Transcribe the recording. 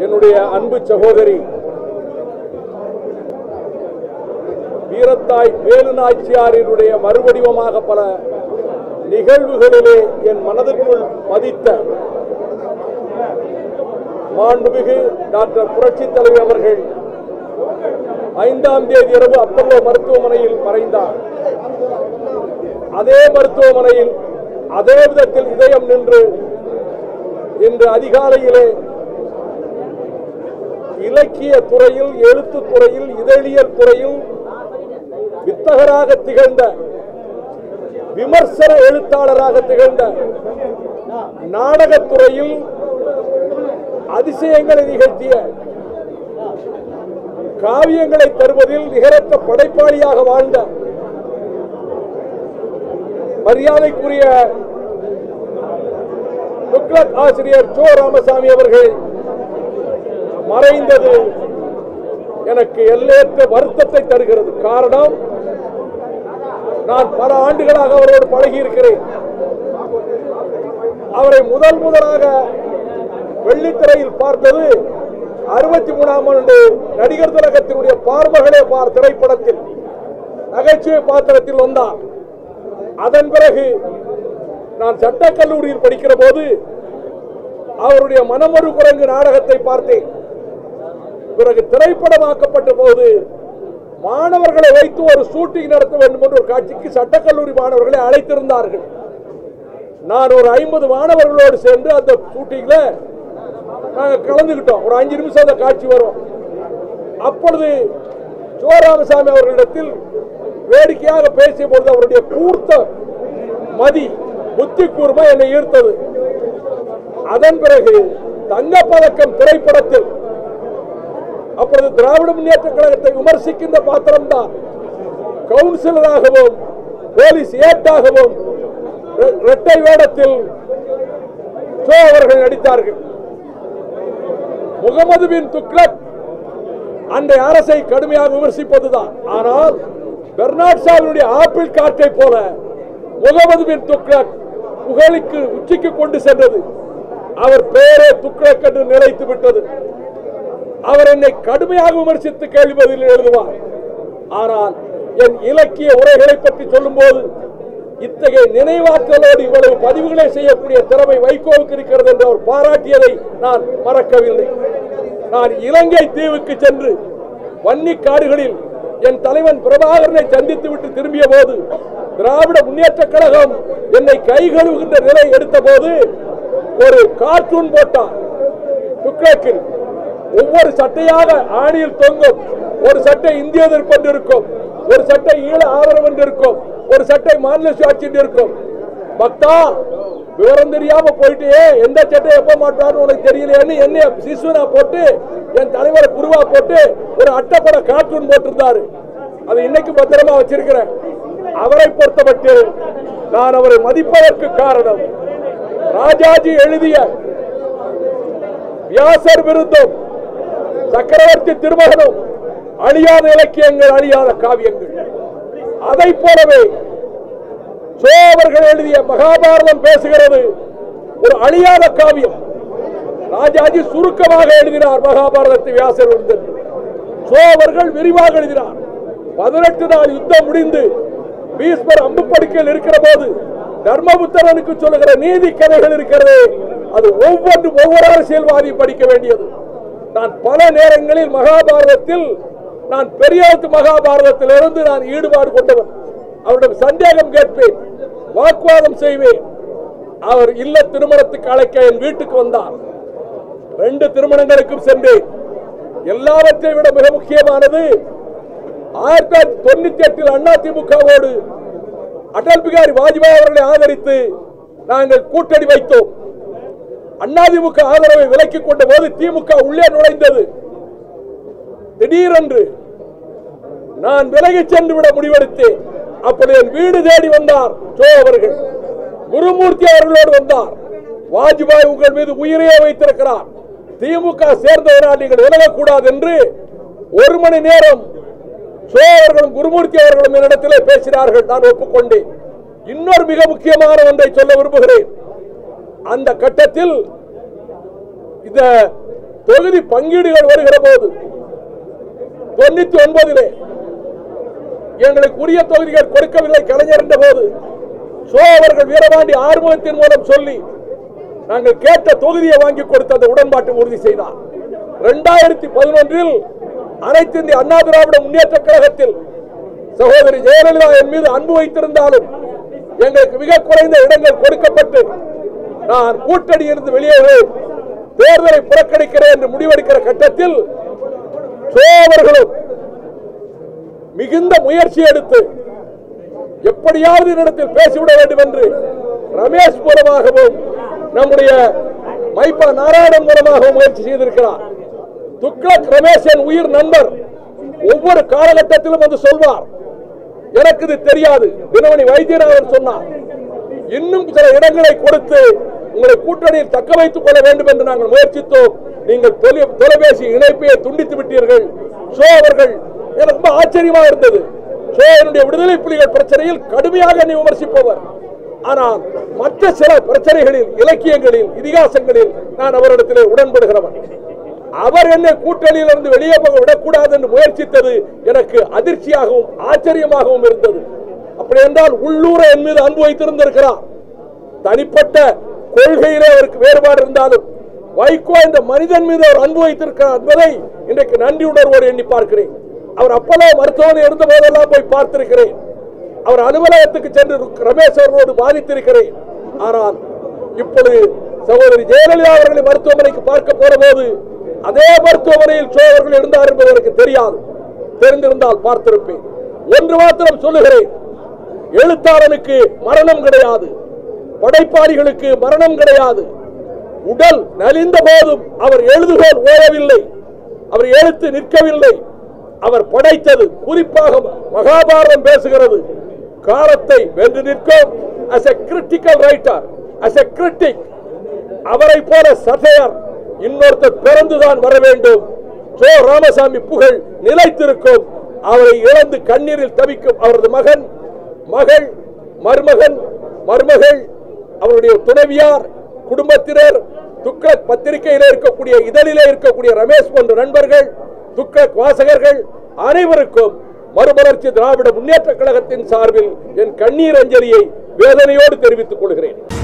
என்னுடைய அன்பு சகோதரி வீரத்தாய் வேலு நாச்சியாரினுடைய மறுவடிவமாக பல நிகழ்வுகளிலே என் மனதிற்குள் மதித்த மாண்புமிகு டாக்டர் புரட்சி தலைவர் அவர்கள் ஐந்தாம் தேதி இரவு அப்பல்லோ மருத்துவமனையில் மறைந்தார் அதே மருத்துவமனையில் அதே விதத்தில் இதயம் நின்று இன்று அதிகாலையிலே இலக்கிய துறையில் எழுத்துத் துறையில் இதழியல் துறையில் வித்தகராக திகழ்ந்த விமர்சன எழுத்தாளராக திகழ்ந்த நாடகத்துறையில் அதிசயங்களை நிகழ்த்திய காவியங்களை தருவதில் நிகரற்ற படைப்பாளியாக வாழ்ந்த மரியாதைக்குரிய துக்ளக் ஆசிரியர் சோ ராமசாமி அவர்கள் மறைந்தது எனக்கு எல்லையற்ற வருத்தத்தை தருகிறது காரணம் நான் பல ஆண்டுகளாக அவரோடு பழகி இருக்கிறேன் அவரை முதல் முதலாக வெள்ளித்திரையில் பார்த்தது அறுபத்தி மூணாம் ஆண்டு நடிகர் திலகத்தினுடைய பார்மகளே பார் திரைப்படத்தில் நகைச்சுவை பாத்திரத்தில் வந்தார் அதன் பிறகு நான் சட்டக் கல்லூரியில் படிக்கிற போது அவருடைய மனமொரு குரங்கு நாடகத்தை பார்த்தேன் பிறகு திரைப்படமாக்கப்பட்ட போது மாணவர்களை வைத்து ஒரு ஷூட்டிங் நடத்த வேண்டும் என்ற ஒரு காட்சிக்கு சட்டக்கல்லூரி மாணவர்களை அழைத்திருந்தார்கள் நான் ஒரு ஐம்பது மாணவர்களோடு சேர்ந்து அந்த ஷூட்டிங்ல நாங்க கலந்துக்கிட்டோம் ஒரு அஞ்சு நிமிஷம் அந்த காட்சி வரும் அப்பொழுது சிவராமசாமி அவர்களிடத்தில் வேடிக்கையாக பேசிய பொழுது அவருடைய கூர்த்த மதி புத்தி கூர்மை என்னை ஈர்த்தது அதன் பிறகு தங்கப்பதக்கம் திரைப்படத்தில் அப்பொழுது திராவிட முன்னேற்ற கழகத்தை விமர்சிக்கின்ற பாத்திரம் தான் கவுன்சிலராகவும் போலீஸ் ஏட்டாகவும் ரெ- இரட்டை வேடத்தில் சோ அவர்கள் நடித்தார்கள் முகமது பின் துக்ளக் அன்றைய அரசை கடுமையாக விமர்சிப்பதுதான் ஆனால் பெர்னாட் ஷாவினுடைய ஆப்பிள் காற்றை போல முகமது பின் துக்ளக் புகழுக்கு உச்சிக்கு கொண்டு சென்றது அவர் பேரே துக்ளக் என்று நிலைத்து விட்டது அவர் என்னை கடுமையாக விமர்சித்து கேள்வி பதில் எழுதுவார் ஆனால் என் இலக்கிய உரைகளை பற்றி சொல்லும்போது இத்தகைய நினைவாற்றலோடு இவ்வளவு பதிவுகளை செய்யக்கூடிய திறமை வைகோவுக்கு இருக்கிறது என்று அவர் பாராட்டியதை நான் மறக்கவில்லை நான் இலங்கை தீவுக்கு சென்று வன்னி காடுகளில் என் தலைவன் பிரபாகரனை சந்தித்து விட்டு திரும்பிய போது திராவிட முன்னேற்ற கழகம் என்னை கைகழுவுகின்ற நிலை எடுத்த போது ஒரு கார்ட்டூன் போட்டார் துக்ளக்கில் ஒவ்வொரு சட்டையாக ஆணியில் தொங்கும் ஒரு சட்டை இந்திய எதிர்ப்பு என்று இருக்கும் ஒரு சட்டை ஈழ ஆதரவு என்று இருக்கும் ஒரு சட்டை மாநில சுயாட்சி என்று இருக்கும் பக்தா விவரம் தெரியாம போயிட்டு எந்த சட்டை எப்ப மாட்டான்னு உனக்கு தெரியலையேன்னு என்னைய சிசுவனா போட்டு என் தலைவரை குருவா போட்டு ஒரு அட்டப்பட கார்ட்டூன் போட்டிருந்தாரு அது இன்னைக்கு பத்திரமா வச்சிருக்கிறேன் அவரை பொறுத்தமட்டு நான் அவரை மதிப்பதற்கு காரணம் ராஜாஜி எழுதிய வியாசர் விருந்தம் சக்கரவர்த்தி திருமகனும் அழியாத இலக்கியங்கள் அழியாத காவியங்கள் அதை போலவே சோ அவர்கள் எழுதிய மகாபாரதம் பேசுகிறது ஒரு அழியாத காவியம் ராஜாஜி சுருக்கமாக எழுதினார் மகாபாரதத்தை வியாசர் விருந்தன் சோ அவர்கள் விரிவாக எழுதினார் பதினெட்டு நாள் யுத்தம் முடிந்து பீஸ்மர் அம்பு படுக்கையில் இருக்கிற போது தர்மபுத்திரனுக்கு சொல்லுகிற நீதி கதைகள் இருக்கிறது அது ஒவ்வொன்று ஒவ்வொரு அரசியல்வாதியும் படிக்க வேண்டியது நான் பல நேரங்களில் மகாபாரதத்தில் நான் பெரியாத்து மகாபாரதத்திலிருந்து நான் ஈடுபாடு கொண்டவன் அவரிடம் சந்தேகம் கேட்பேன் வாக்குவாதம் செய்வேன் அவர் இல்ல திருமணத்துக்கு அழைக்க என் வீட்டுக்கு வந்தார் ரெண்டு திருமணங்களுக்கும் சென்றேன் எல்லாவற்றை விட மிக முக்கியமானது ஆயிரத்தி தொள்ளாயிரத்தி தொண்ணூத்தி எட்டில் அண்ணா திமுகவோடு அடல் பிகாரி வாஜ்பாய் அவர்களை ஆதரித்து நாங்கள் கூட்டணி வைத்தோம் அதிமுக ஆதரவை விலக்கிக் கொண்ட போது திமுக உள்ளே நுழைந்தது திடீரென்று நான் விலகிச் சென்று விட முடிவெடுத்தேன் அப்படி என் வீடு தேடி வந்தார் சோ அவர்கள் குருமூர்த்தி அவர்களோடு வந்தார் வாஜ்பாய் உங்கள் மீது உயிரையே வைத்திருக்கிறார் திமுக சேர்ந்தவரால் நீங்கள் விலகக்கூடாது என்று ஒரு மணி நேரம் சோ அவர்களும் குருமூர்த்தி அவர்களும் என்னிடத்திலே பேசினார்கள் நான் ஒப்புக்கொண்டேன் இன்னொரு மிக முக்கியமான ஒன்றை சொல்ல விரும்புகிறேன் அந்த கட்டத்தில் இந்த தொகுதி பங்கீடுகள் வருகிற போது தொண்ணூத்தி ஒன்பதிலே எங்களுக்கு உரிய தொகுதிகள் கொடுக்கவில்லை கலைஞர் என்ற போது சோ அவர்கள் வீரபாண்டி ஆறுமுகத்தின் மூலம் சொல்லி நாங்கள் கேட்ட தொகுதியை வாங்கி கொடுத்த அந்த உடன்பாட்டை உறுதி செய்தார் இரண்டாயிரத்தி பதினொன்றில் அனைத்து இந்திய அண்ணா திராவிட முன்னேற்ற கழகத்தில் சகோதரி ஜெயலலிதா என் மீது அன்பு வைத்திருந்தாலும் எங்களுக்கு மிக குறைந்த இடங்கள் கொடுக்கப்பட்டு நான் கூட்டணியிலிருந்து வெளியேறுவேன் தேர்தலை புறக்கணிக்கிறேன் என்று முடிவெடுக்கிற கட்டத்தில் சோ அவர்களும் மிகுந்த முயற்சி எடுத்து எப்படியாவது என்னிடத்தில் பேசிவிட வேண்டும் என்று ரமேஷ் மூலமாகவும் நம்முடைய மைப்பா நாராயணன் மூலமாகவும் முயற்சி செய்திருக்கிறார் துக்ளக் ரமேஷ் என் உயிர் நண்பர் ஒவ்வொரு காலகட்டத்திலும் வந்து சொல்வார் எனக்கு இது தெரியாது தினமணி வைத்தியநாதன் சொன்னார் இன்னும் சில இடங்களை கொடுத்து உங்களை கூட்டணியில் தக்க வைத்துக் கொள்ள வேண்டும் என்று நாங்கள் முயற்சித்தோம் நீங்கள் தொலை- தொலைபேசி இணைப்பையை துண்டித்து விட்டீர்கள் ஷோ அவர்கள் எனக்கு ரொம்ப ஆச்சரியமாக இருந்தது ஷோ என்னுடைய விடுதலை புலிகள் பிரச்சனையில் கடுமையாக என்னை விமர்சிப்பவர் ஆனால் மற்ற சில பிரச்சனைகளில் இலக்கியங்களில் இதிகாசங்களில் நான் அவரிடத்திலே உடன்படுகிறவன் அவர் என்னை கூட்டணியில் இருந்து வெளியே போக விடக்கூடாது என்று முயற்சித்தது எனக்கு அதிர்ச்சியாகவும் ஆச்சரியமாகவும் இருந்தது அப்படி என்றால் உள்ளூர என் மீது அன்பு வைத்திருந்திருக்கிறார் தனிப்பட்ட கொள்கையிலே அவருக்கு வேறுபாடு இருந்தாலும் வைகோ இந்த மனிதன் மீது அவர் அன்பு வைத்திருக்கிறார் என்பதை இன்றைக்கு நன்றி உணர்வோடு எண்ணி பார்க்கிறேன் அவர் அப்போலோ மருத்துவமனை இருந்த போதெல்லாம் போய் பார்த்திருக்கிறேன் அவர் அலுவலகத்துக்கு சென்று ரமேஷ் அவர்களோடு பாதித்திருக்கிறேன் ஆனால் இப்பொழுது சகோதரி ஜெயலலிதா அவர்களை மருத்துவமனைக்கு பார்க்க போற போது அதே மருத்துவமனையில் சோ அவர்கள் இருந்தார் என்பது எனக்கு தெரியாது தெரிந்திருந்தால் பார்த்திருப்பேன் ஒன்று மாத்திரம் சொல்லுகிறேன் எழுத்தாளனுக்கு மரணம் கிடையாது படைப்பாளிகளுக்கு மரணம் கிடையாது உடல் நலிந்த போதும் அவர் எழுதுகோல் ஓயவில்லை அவர் எழுத்து நிற்கவில்லை அவர் படைத்தது குறிப்பாக மகாபாரதம் பேசுகிறது காலத்தை வென்று நிற்கும் as a critical writer as a critic அவரை போல சட்டையர் இன்னொருத்தர் பிறந்துதான் வர வேண்டும் சோ ராமசாமி புகழ் நிலைத்திருக்கும் அவரை இழந்து கண்ணீரில் தவிக்கும் அவரது மகன் மகள் மருமகன் மருமகள் அவருடைய துணைவியார் குடும்பத்தினர் துக்ளக் பத்திரிகையிலே இருக்கக்கூடிய இதழிலே இருக்கக்கூடிய ரமேஷ் போன்ற நண்பர்கள் துக்ளக் வாசகர்கள் அனைவருக்கும் மறுமலர்ச்சி திராவிட முன்னேற்ற கழகத்தின் சார்பில் என் கண்ணீர் அஞ்சலியை வேதனையோடு தெரிவித்துக் கொள்கிறேன்